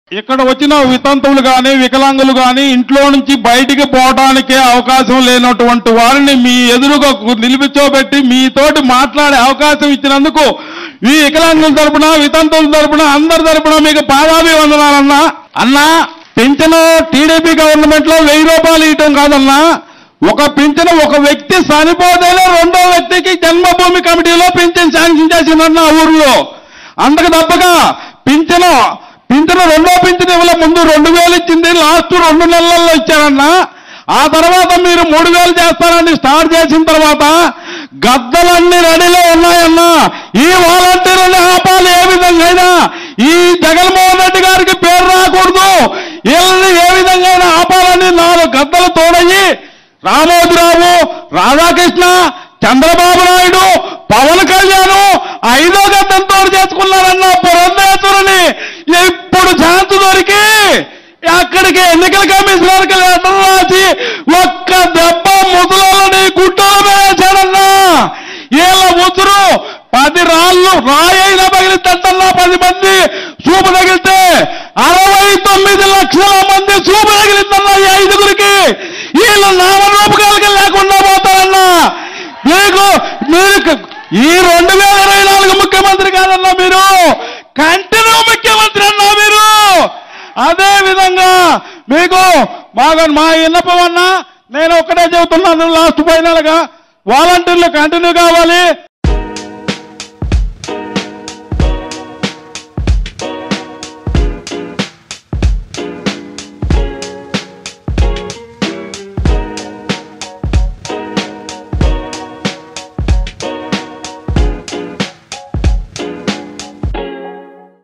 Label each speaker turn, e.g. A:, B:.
A: ఇక్కడ వచ్చిన వితంతువులు కానీ వికలాంగులు కానీ ఇంట్లో నుంచి బయటికి పోవడానికే అవకాశం లేనటువంటి వారిని మీ ఎదురుగా కు- నిలిపించోబెట్టి మీతోటి మాట్లాడే అవకాశం ఇచ్చినందుకు ఈ వికలాంగుల తరపున వితంతువుల తరపున అందరి తరపున మీకు పాదాభివందనాలన్నా అన్నా పింఛను టీడీపీ గవర్నమెంట్ లో వెయ్యి రూపాయలు ఇవ్వటం కాదన్నా ఒక పింఛను ఒక వ్యక్తి చనిపోతేనే రెండో వ్యక్తికి జన్మభూమి కమిటీలో పింఛన్ శాంక్షన్ చేసిందన్న ఆ ఊర్లో అందుకు తప్పగా పింఛను పింఛను రెండో పింఛను ఇవ్వలే ముందు రెండు వేలు ఇచ్చింది లాస్ట్ రెండు నెలల్లో ఇచ్చారన్నా ఆ తర్వాత మీరు మూడు వేలు చేస్తారని స్టార్ట్ చేసిన తర్వాత గద్దలన్నీ రెడీలో ఉన్నాయన్నా ఈ వాలంటీర్లని ఆపాలి ఏ విధంగా అయినా ఈ జగన్మోహన్ రెడ్డి గారికి పేరు రాకూడదు వీళ్ళని ఏ విధంగా అయినా ఆపాలని నాలుగు గద్దలు తోడయి రామోజీరావు రాధాకృష్ణ చంద్రబాబు నాయుడు పవన్ కళ్యాణ్ ఐదో గద్దంతో చేసుకున్నారన్న పురంధేశ్వరుని ఇప్పుడు ఛాన్స్ దొరికి అక్కడికి ఎన్నికల కమిషనర్కి లెటర్ రాసి ఒక్క దెబ్బ ముసలోళ్ళని గుట్టలో వేశాడన్నా వీళ్ళ ముసురు పది రాళ్ళు రాయైన పగిలితట్టన్నా పది మంది చూపు తగిలితే అరవై తొమ్మిది లక్షల మంది చూపు తగిలిందన్నా ఈ ఐదుగురికి వీళ్ళు నామరూపకాలకి లేకుండా పోతారన్నా మీకు మీరు ఈ రెండు వేల ఇరవై నాలుగు ముఖ్యమంత్రి కాదన్నా మీరు కంటిన్యూ ముఖ్యమంత్రి అన్నా మీరు అదే విధంగా మీకు బాగా మా విన్నపం అన్నా నేను ఒక్కటే చెబుతున్నాను లాస్ట్ ఫైనల్ గా వాలంటీర్లు కంటిన్యూ కావాలి